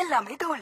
எல்லாமே தோல்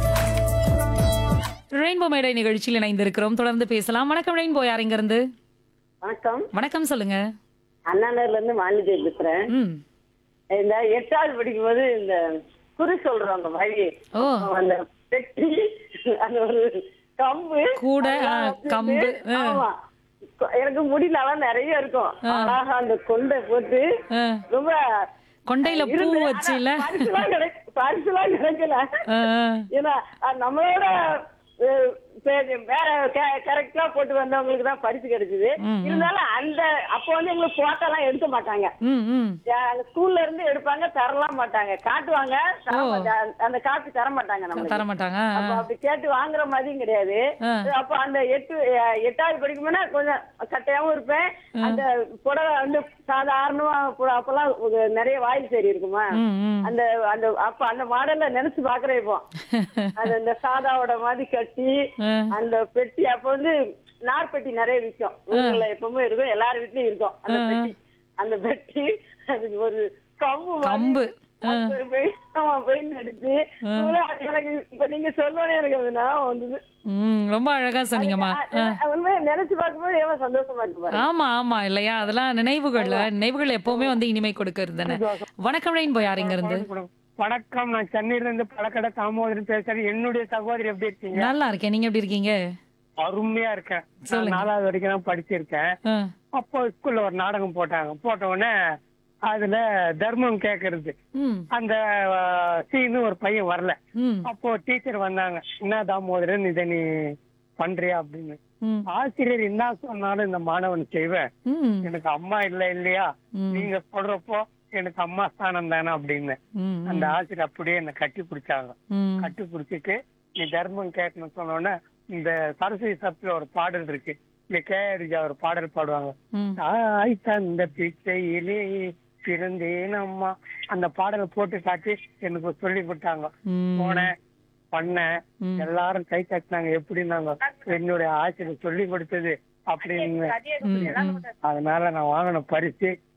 ரெயின்போ மேடை நிகழ்ச்சியில் இணைந்திருக்கிறோம் தொடர்ந்து பேசலாம் வணக்கம் ரெயின்போ யார் இங்க இருந்து வணக்கம் வணக்கம் சொல்லுங்க அண்ணாநகர்ல இருந்து மாலிஜி பேசுறேன் ம் இந்த எட்டாவது படிக்கும்போது இந்த குறி சொல்றாங்க வழி ஓ அந்த பெட்டி அந்த ஒரு கம்பு கூட, ஆ, அதெல்லாம் வச்சுட்டு, கம்பு, ஆ. ஆமா கொ- எனக்கு முடியலாம் நிறைய இருக்கும் அழகா அந்த கொண்டை போட்டு ஆ. ரொம்ப கொண்டையில பூ இருந்து, ஆனா வச்சுல பரிசுலாம் கிடை- பரிசுலாம் கிடைக்கல ஆ, ஆ. ஏன்னா அது நம்மளோட அஹ், சரி, வேற கரெக்டா போட்டு வந்தவங்களுக்கு தான் பரிசு கிடைச்சது ம், இருந்தாலும் அந்த அப்ப வந்து எங்களுக்கு போட்டோ எல்லாம் எடுக்க மாட்டாங்க ம் ம் அஹ் ஸ்கூல்ல இருந்து எடுப்பாங்க தரலாம் மாட்டாங்க காட்டுவாங்க தர ஓ. மாட்டாங்க. அந்த காப்பி தர மாட்டாங்க நம்ம தர மாட்டாங்க அப்ப அப்படி கேட்டு வாங்குற மாதிரியும் கிடையாது ஆ. அப்ப அந்த எட்டு அஹ் எட்டாவது படிக்கும்போது கொஞ்சம் கட்டையாவும் இருப்பேன் அந்த புடவை வந்து சாதாரணமா பு- அப்பெல்லாம் ஒரு நிறைய வாயில் சரி இருக்குமா ம் ம் அந்த அந்த அப்ப அந்த மாடல்ல நினைச்சு பாக்குறேன் இப்போ அது அந்த சாதாவோட மாதிரி கட்டி ஆ. அந்த பெட்டி அப்ப வந்து நார்பெட்டி நிறைய விற்கும் ஊர்ல எப்பவுமே இருக்கும் எல்லார் வீட்லயும் இருக்கும் அந்த பெட்டி அந்த பெட்டி அது ஒரு கம்பு மாதிரி கம்பு. ஆ. அது போய் ஆமா, பெயிண்ட் அடிச்சு எனக்கு இப்ப நீங்க சொல்லணும் எனக்கு அது ஞாபகம் வந்தது ம் ரொம்ப அழகா சொன்னீங்கம்மா ஆ. அது உண்மையா நினைச்சு பார்க்கும்போது எவ்வளவு சந்தோஷமா இருக்கு பாருங்க ஆமா ஆமா இல்லையா அதெல்லாம் நினைவுகள் நினைவுகள் எப்பவுமே வந்து இனிமை கொடுக்கறது தானே வணக்கம் ரெயின்போ யார் இங்க இருந்து வணக்கம் நான் சென்னையில இருந்து பழக்கடை தாமோதரன் பேசுறேன் என்னுடைய சகோதரி எப்படி இருக்கீங்க நல்லா இருக்கேன் நீங்க எப்படி இருக்கீங்க அருமையா இருக்கேன் நான் சொல்லுங்க. நாலாவது வரைக்கும் தான் படிச்சிருக்கேன் ஆ. அப்போ ஸ்கூல்ல ஒரு நாடகம் போட்டாங்க போட்ட உடனே அதுல தர்மம் கேக்குறது ம் அந்த சீனு ஒரு பையன் வரல ம் அப்போ டீச்சர் வந்தாங்க என்ன தாமோதரன் இதை நீ பண்றியா அப்படின்னு ம் ஆசிரியர் என்ன சொன்னாலும் இந்த மாணவன் செய்வேன் ம் எனக்கு அம்மா இல்ல இல்லையா ம். நீங்க சொல்றப்போ எனக்கு அம்மா ஸ்தானம் தானே அப்படின்னு ம் அந்த ஆசிரியர் அப்படியே என்ன கட்டி பிடிச்சாங்க ம் கட்டி பிடிச்சிட்டு நீ தர்மம் கேட்கணும்னு சொன்ன உடனே இந்த சரஸ்வதி சப்ல ஒரு பாடல் இருக்கு இந்த கேஆரிஜா ஒரு பாடல் பாடுவாங்க ம் தாய் தந்த பிச்சையிலே பிறந்தேன் அம்மா அந்த பாடலை போட்டு காட்டி எனக்கு சொல்லி கொடுத்தாங்க ம் போனேன் பண்ணேன் ம். எல்லாரும் கை தட்டினாங்க எப்படின்னாங்க என்னுடைய ஆசிரியர் சொல்லி கொடுத்தது அப்படின்னு ம், ம். அதனால நான் வாங்கின பரிசு